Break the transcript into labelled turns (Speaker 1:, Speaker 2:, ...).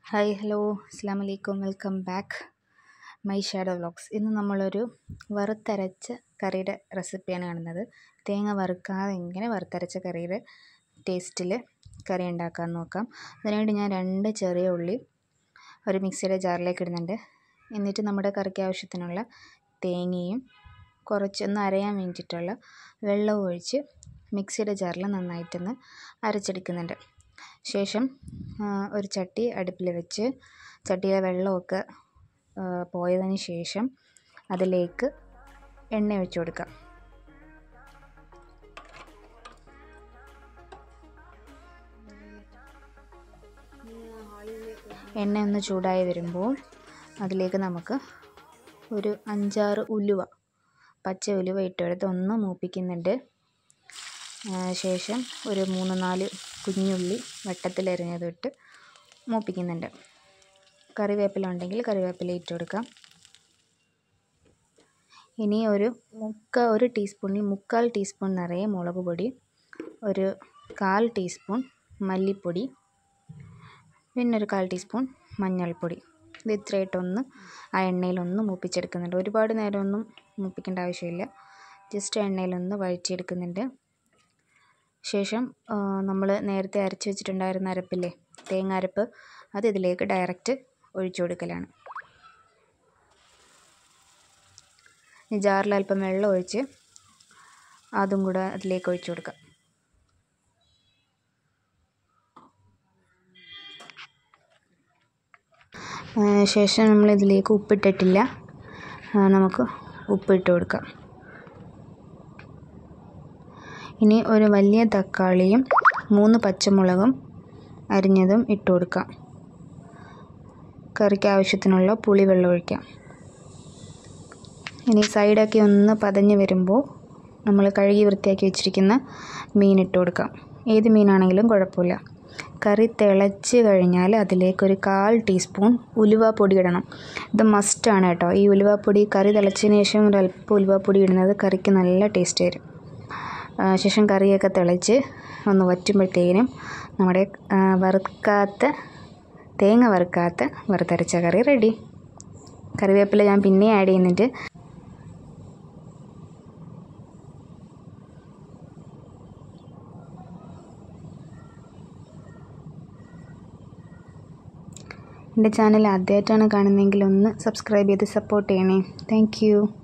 Speaker 1: hi hello അസ്സാം വലൈക്കും welcome back my shadow vlogs ഇന്ന് നമ്മളൊരു വറുത്തരച്ച കറിയുടെ റെസിപ്പിയാണ് കാണുന്നത് തേങ്ങ വറുക്കാതെ എങ്ങനെ വറുത്തരച്ച കറിയുടെ ടേസ്റ്റിൽ കറി ഉണ്ടാക്കാൻ നോക്കാം അതിനുവേണ്ടി ഞാൻ രണ്ട് ചെറിയ ഉള്ളി ഒരു മിക്സിയുടെ ജാറിലേക്ക് ഇടുന്നുണ്ട് എന്നിട്ട് നമ്മുടെ കറിക്ക് ആവശ്യത്തിനുള്ള തേങ്ങയും കുറച്ചൊന്ന് അരയാൻ വേണ്ടിയിട്ടുള്ള വെള്ളവും ഒഴിച്ച് മിക്സിയുടെ ജാറിൽ നന്നായിട്ടൊന്ന് അരച്ചെടുക്കുന്നുണ്ട് ശേഷം ഒരു ചട്ടി അടുപ്പിൽ വെച്ച് ചട്ടിയിലെ വെള്ളമൊക്കെ പോയതിന് ശേഷം അതിലേക്ക് എണ്ണ ഒഴിച്ച് കൊടുക്കാം എണ്ണ ഒന്ന് ചൂടായി വരുമ്പോൾ അതിലേക്ക് നമുക്ക് ഒരു അഞ്ചാറ് ഉലുവ പച്ച ഉലുവ ഇട്ടെടുത്ത് ഒന്ന് മൂപ്പിക്കുന്നുണ്ട് ശേഷം ഒരു മൂന്ന് നാല് കുഞ്ഞുള്ളി വട്ടത്തിലരിഞ്ഞത് ഇട്ട് മൂപ്പിക്കുന്നുണ്ട് കറിവേപ്പില ഉണ്ടെങ്കിൽ കറിവേപ്പില ഇട്ട് കൊടുക്കാം ഇനി ഒരു മുക്ക ഒരു ടീസ്പൂണിൽ മുക്കാൽ ടീസ്പൂൺ നിറയെ മുളക് പൊടി ഒരു കാൽ ടീസ്പൂൺ മല്ലിപ്പൊടി പിന്നെ ഒരു കാൽ ടീസ്പൂൺ മഞ്ഞൾപ്പൊടി ഇത് ഇത്രയായിട്ടൊന്ന് ആ എണ്ണയിലൊന്ന് മൂപ്പിച്ചെടുക്കുന്നുണ്ട് ഒരുപാട് നേരമൊന്നും മൂപ്പിക്കേണ്ട ആവശ്യമില്ല ജസ്റ്റ് എണ്ണയിലൊന്ന് വഴറ്റിയെടുക്കുന്നുണ്ട് ശേഷം നമ്മൾ നേരത്തെ അരച്ച് വെച്ചിട്ടുണ്ടായിരുന്ന അരപ്പില്ലേ തേങ്ങ അരപ്പ് അത് ഇതിലേക്ക് ഡയറക്റ്റ് ഒഴിച്ചു കൊടുക്കലാണ് ജാറിൽ അല്പം വെള്ളം ഒഴിച്ച് അതും കൂടെ അതിലേക്ക് ഒഴിച്ചു കൊടുക്കാം ശേഷം നമ്മൾ ഇതിലേക്ക് ഉപ്പിട്ടിട്ടില്ല നമുക്ക് ഉപ്പിട്ട് കൊടുക്കാം ഇനി ഒരു വലിയ തക്കാളിയും മൂന്ന് പച്ചമുളകും അരിഞ്ഞതും ഇട്ട് കൊടുക്കാം കറിക്ക് ആവശ്യത്തിനുള്ള പുളി വെള്ളം ഒഴിക്കാം ഇനി സൈഡൊക്കെ ഒന്ന് പതഞ്ഞ് വരുമ്പോൾ നമ്മൾ കഴുകി വൃത്തിയാക്കി വെച്ചിരിക്കുന്ന മീൻ ഇട്ട് കൊടുക്കാം ഏത് മീനാണെങ്കിലും കുഴപ്പമില്ല കറി തിളച്ച് കഴിഞ്ഞാൽ അതിലേക്കൊരു കാൽ ടീസ്പൂൺ ഉലുവാപ്പൊടി ഇടണം ഇത് മസ്റ്റാണ് കേട്ടോ ഈ ഉലുവാപ്പൊടി കറി തിളച്ചതിന് ശേഷം ഒരു അല്പം ഉലുവാപ്പൊടി ഇടുന്നത് കറിക്ക് നല്ല ടേസ്റ്റ് വരും ശേഷം കറിയൊക്കെ തിളച്ച് ഒന്ന് വറ്റുമ്പോഴത്തേനും നമ്മുടെ വറുക്കാത്ത തേങ്ങ വറുക്കാത്ത വറുത്തരച്ച കറി റെഡി കറിവേപ്പില ഞാൻ പിന്നെ ആഡ് ചെയ്യുന്നുണ്ട് എൻ്റെ ചാനൽ ആദ്യമായിട്ടാണ് കാണുന്നതെങ്കിൽ ഒന്ന് സബ്സ്ക്രൈബ് ചെയ്ത് സപ്പോർട്ട് ചെയ്യണേ താങ്ക്